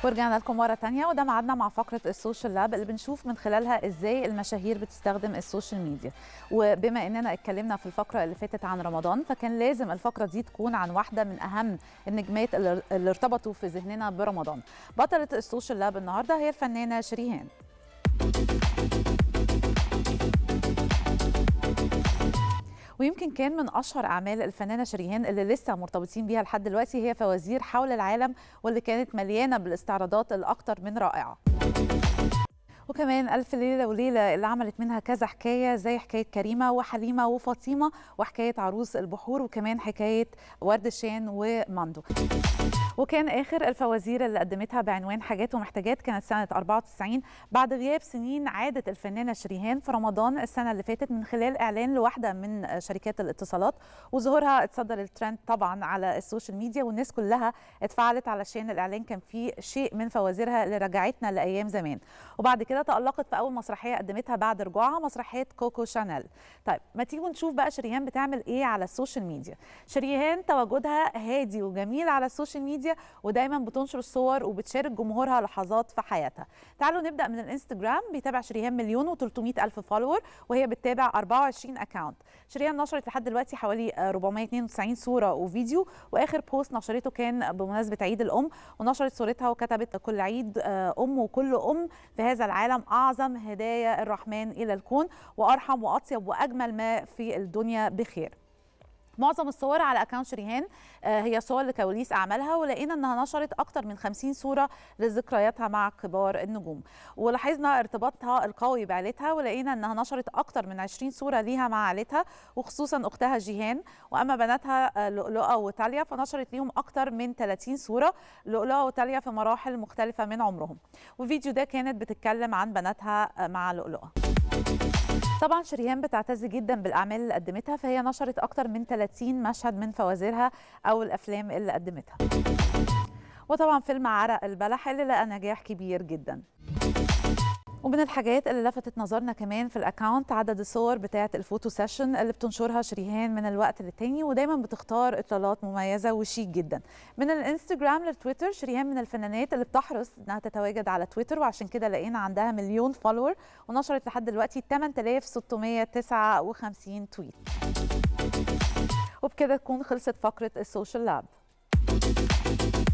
ورجعنا لكم مرة تانية وده معادنا مع فقرة السوشيال لاب اللي بنشوف من خلالها ازاي المشاهير بتستخدم السوشيال ميديا وبما اننا اتكلمنا في الفقرة اللي فاتت عن رمضان فكان لازم الفقرة دي تكون عن واحدة من اهم النجمات اللي اللي ارتبطوا في ذهننا برمضان بطلة السوشيال لاب النهاردة هي الفنانة شريهان ويمكن كان من اشهر اعمال الفنانه شريهان اللي لسه مرتبطين بيها لحد دلوقتي هي فوازير حول العالم واللي كانت مليانه بالاستعراضات الاكثر من رائعه وكمان ألف ليلة وليلة اللي عملت منها كذا حكاية زي حكاية كريمة وحليمة وفاطمة وحكاية عروس البحور وكمان حكاية ورد الشان وماندو وكان آخر الفوازير اللي قدمتها بعنوان حاجات ومحتاجات كانت سنة 94 بعد غياب سنين عادت الفنانة شريهان في رمضان السنة اللي فاتت من خلال إعلان لواحدة من شركات الاتصالات وظهورها اتصدر الترند طبعا على السوشيال ميديا والناس كلها اتفاعلت علشان الإعلان كان فيه شيء من فوازيرها اللي رجعتنا لأيام زمان وبعد كده تألقت في أول مسرحية قدمتها بعد رجوعها مسرحية كوكو شانيل طيب ما تيجوا نشوف بقى شريهان بتعمل إيه على السوشيال ميديا شريهان تواجدها هادي وجميل على السوشيال ميديا ودايما بتنشر الصور وبتشارك جمهورها لحظات في حياتها تعالوا نبدأ من الانستجرام بيتابع شريهان مليون و300 ألف فولور وهي بتتابع 24 أكاونت شريهان نشرت لحد دلوقتي حوالي 492 صورة وفيديو وآخر بوست نشرته كان بمناسبة عيد الأم ونشرت صورتها وكتبت كل عيد أم وكل أم في هذا العالم أعظم هدايا الرحمن إلى الكون وأرحم وأطيب وأجمل ما في الدنيا بخير معظم الصور على اكونت شريهان هي صور لكواليس اعمالها ولقينا انها نشرت اكتر من 50 صوره لذكرياتها مع كبار النجوم ولاحظنا ارتباطها القوي بعيلتها ولقينا انها نشرت اكتر من 20 صوره ليها مع عيلتها وخصوصا اختها جيهان واما بناتها لؤلؤه وتاليا فنشرت ليهم اكتر من 30 صوره لؤلؤه وتاليا في مراحل مختلفه من عمرهم والفيديو ده كانت بتتكلم عن بناتها مع لؤلؤه طبعا شريهان بتعتز جدا بالاعمال اللي قدمتها فهي نشرت اكتر من 30 مشهد من فوازيرها او الافلام اللي قدمتها وطبعا فيلم عرق البلح اللي لقى نجاح كبير جدا ومن الحاجات اللي لفتت نظرنا كمان في الاكونت عدد الصور بتاعه الفوتو سيشن اللي بتنشرها شريهان من الوقت للتاني ودايما بتختار اطلالات مميزه وشيك جدا من الانستجرام للتويتر شريهان من الفنانات اللي بتحرص انها تتواجد على تويتر وعشان كده لقينا عندها مليون فولور ونشرت لحد دلوقتي 8659 تويت وبكده تكون خلصت فقره السوشيال لاب